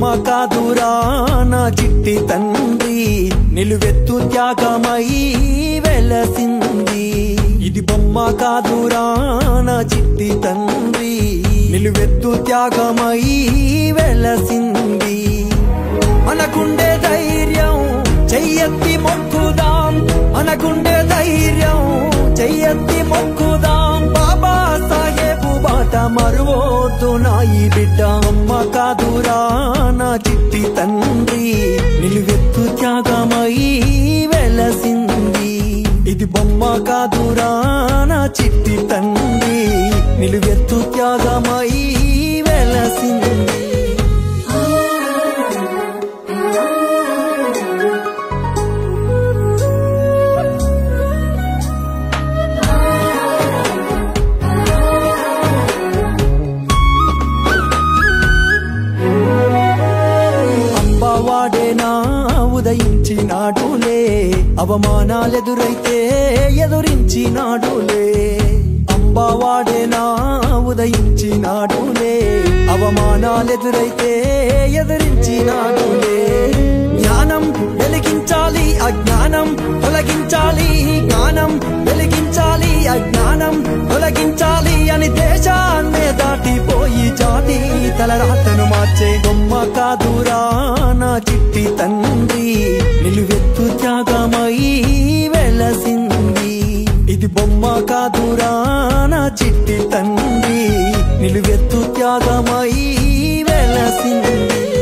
కాదురా నా చిట్టి తండ్రి నిలువెత్తు త్యాగమై వెలసింది ఇది బొమ్మ కాదురా నా చిట్టి తండ్రి నిలువెత్తు త్యాగమై వెలసింది మనకుండే ధైర్యం చెయ్యెత్తి మొక్కుదాం మనకుండే ధైర్యం చెయ్యెత్తి మొక్కుదాం బాబా సాహేబు బాట మరువోద్దు నా ఈ బిడ్డ అమ్మ కాదురా నా చిట్టి తండ్రి నిలువెత్తు త్యాగమై వెలసింది ఇది బొమ్మ కాదురా నా చిట్టి తండ్రి నిలువెత్తు త్యాగమై వెలసింది అంబవాడేనా ఉదయించినాడులే అవమానాలెదురైతే ఎదురించినాడులే అంబవాడేనా ఉదయించినాడులే అవమానాలెదురైతే ఎదురించినాడులే జ్ఞానం వెలిగించాలి అజ్ఞానం తొలగించాలి జ్ఞానం వెలిగించాలి అజ్ఞానం తొలగించాలి అని దేశాన్నే దాటిపోయి జాతి తలరాతను మార్చే బొమ్మ కాదురా నా చిట్టి తండ్రి నిలువెత్తు త్యాగమై వెలసింది ఇది బొమ్మ కాదురా నా చిట్టి తండ్రి నిలువెత్తు త్యాగమై వెలసింది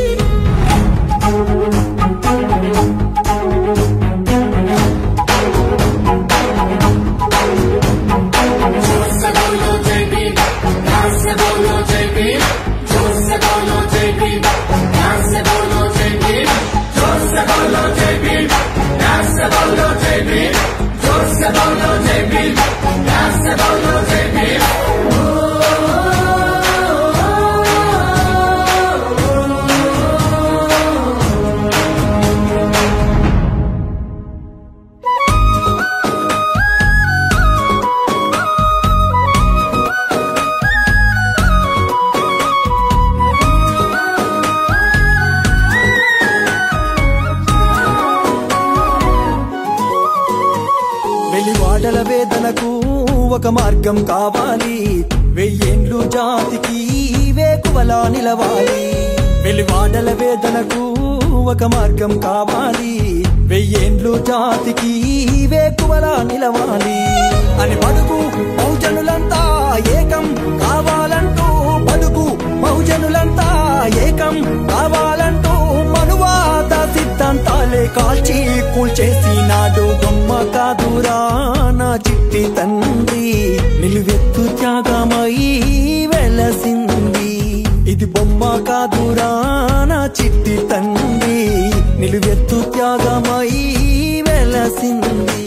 వెలివాడల వేదనకు ఒక మార్గం కావాలి వెయ్యేండ్లు జాతికి వేకువలా నిలవాలి వెలివాడల వేదనకు ఒక మార్గం కావాలి వెయ్యేండ్లు జాతికి వేకువలా నిలవాలి అని బడుగు బహుజనులంతా ఏకం కావాలంటూ బడుగు బహుజనులంతా ఏకం కావాలంటూ మనువాద సిద్ధాంతాలే కాల్చి కూల్చేసినాడు బొమ్మ కాదురా నా చిట్టి తండ్రి నిలువెత్తు త్యాగమై వెలసింది ఇది బొమ్మ కాదురా నా చిట్టి తండ్రి నిలువెత్తు త్యాగమై వెలసింది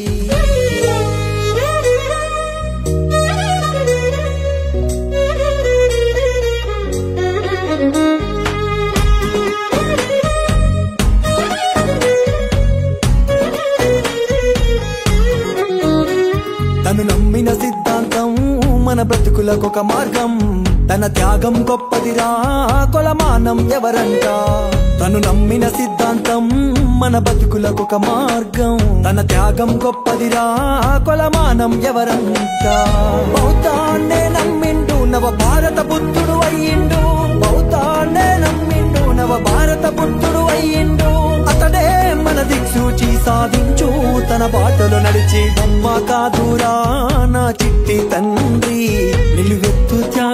తను నమ్మిన సిద్ధాంతం మన బ్రతుకులకొక మార్గం తన త్యాగం గొప్పదిరా కొలమానం ఎవరంట తను నమ్మిన సిద్ధాంతం మన బతుకులకొక మార్గం తన త్యాగం గొప్పదిరా కొలమానం ఎవరంట బౌద్ధాన్నే నమ్మిండు నవ భారత బుద్ధుడు అయ్యిండు బౌద్ధాన్నే నమ్మిండు నవ భారత బుద్ధుడు అయ్యిండు అతడే మన దిక్సూచి సాధించు తన బాటలో నడిచి బొమ్మ కాదురా నా చిట్టి తండ్రి నిలువెత్తు త్యాగ